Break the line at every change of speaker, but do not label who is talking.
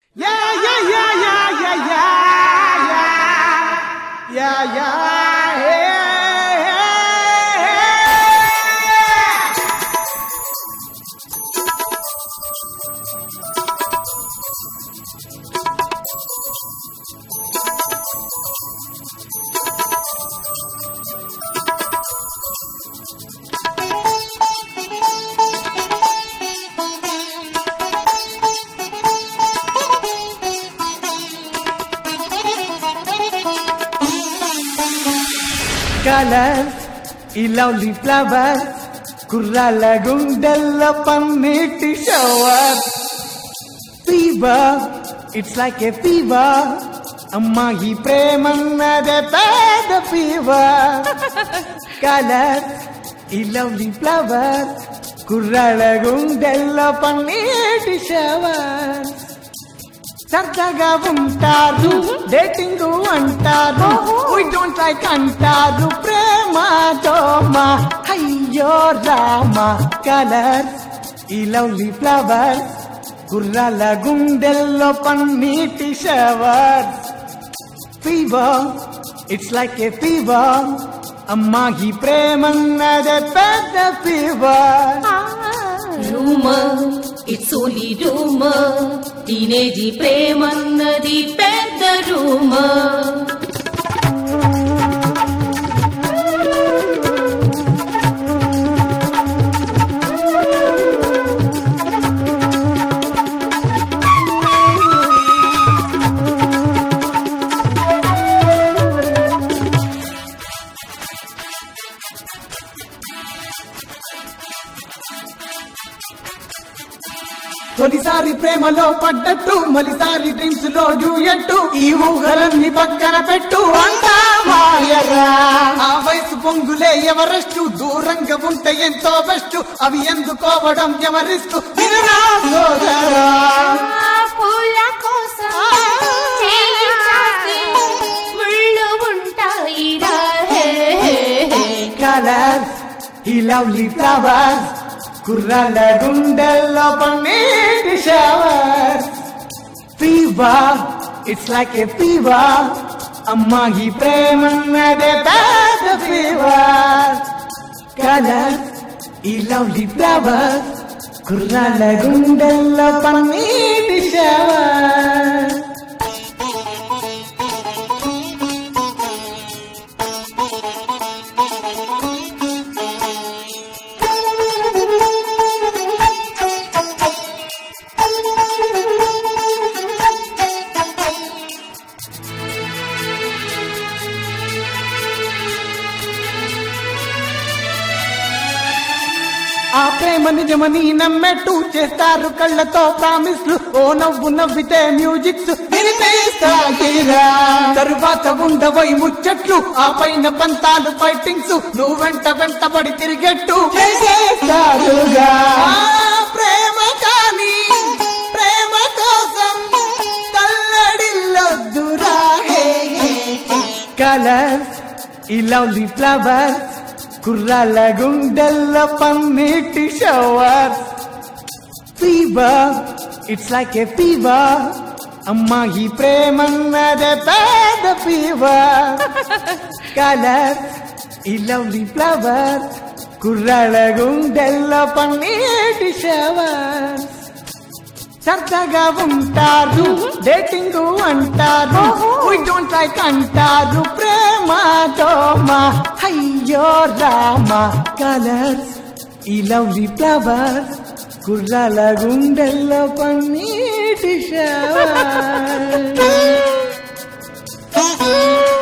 Yeah, yeah, yeah, yeah, yeah, yeah, yeah, yeah, yeah, hey, hey, hey. Colour ఈ lovely flower కుర్రాల గుండెల్ల పన్నీటి shower fever it's like a fever అమ్మాయి ప్రేమన్నదే పేద ఫీవర్ కలర్ ఈ లవ్లీ ఫ్లవర్ కుర్రాల గుండెల్ల పన్నీటి షవర్ సరదాగా ఉంటారు డేటింగ్ అంటారు we don't like అంటారు ప్రేమ దోమ అయ్యో రామ కలర్ ఈ లవ్లీ ఫ్లవర్ గుర్రాల గుండెల్లో పన్నీటి shower fever it's like a fever అమ్మాయి ప్రేమన్నదే పెద్ద fever
rumour it's only rumour టీనేజీ ప్రేమన్నది పెద్ద రూమర్
తొలిసారి ప్రేమలో పడ్డట్టు మలిసారి డ్రీమ్స్ లో డ్యూయట్టు ఈ ఊహలన్నీ పక్కన పెట్టు అంతా మాయరా ఆ వయసు పొంగులే ఎవరెస్టు దూరంగా ఉంటే ఎంతో బెస్ట్ అవి ఎందుకోవడం ఎవరిస్తు వినరా సోదరా
పూల కోసం చేయి చాస్తే ముళ్ళు ఉంటాయిరా హే, హే, హే.
కలర్స్ ఈ లవ్లీ ఫ్లవర్స్ కుర్రాల గుండెల్లో పన్నీటి shower fever it's like a fever అమ్మాయి ప్రేమన్నదే పెద్ద ఫీవర్ కలర్ ఈ లవ్లీ ఫ్లవర్ కుర్రాల గుండెల్లో పన్నీటి షవర్ ఆ ప్రేమ నిజమని నమ్మెట్టు చేస్తారు కళ్ళతో ప్రామిస్లు ఓ నవ్వు నవ్వితే మ్యూజిక్స్ వినిపిస్తాయిరా తరువాత ఉండబోయి ముచ్చట్లు ఆ పైన పంతాలు ఫైటింగ్స్ నువ్వు వెంట వెంటబడి తిరిగెట్టు చేసేస్తారుగా ఆ ప్రేమ కానీ ప్రేమ కోసం తల్లడిల్లొద్దురా కలర్స్ ఈ లవ్లీ ఫ్లవర్స్ కుర్రాల గుండెల్ల పన్నీటి shower fever it's like a fever అమ్మాయి ప్రేమన్నదే పెద్ద ఫీవర్ కలర్ ఈ లవ్లీ ఫ్లవర్ కుర్రాల గుండెల్ల పన్నీటి షవర్ సరదాగా ఉంటారు డేటింగ్ అంటారు we don't like అంటారు ప్రేమ దోమ అయ్యో రామ కలర్స్ ఈ లవ్లీ ఫ్లవర్ కుర్రాల గుండెల్లో పన్నీటి షవర్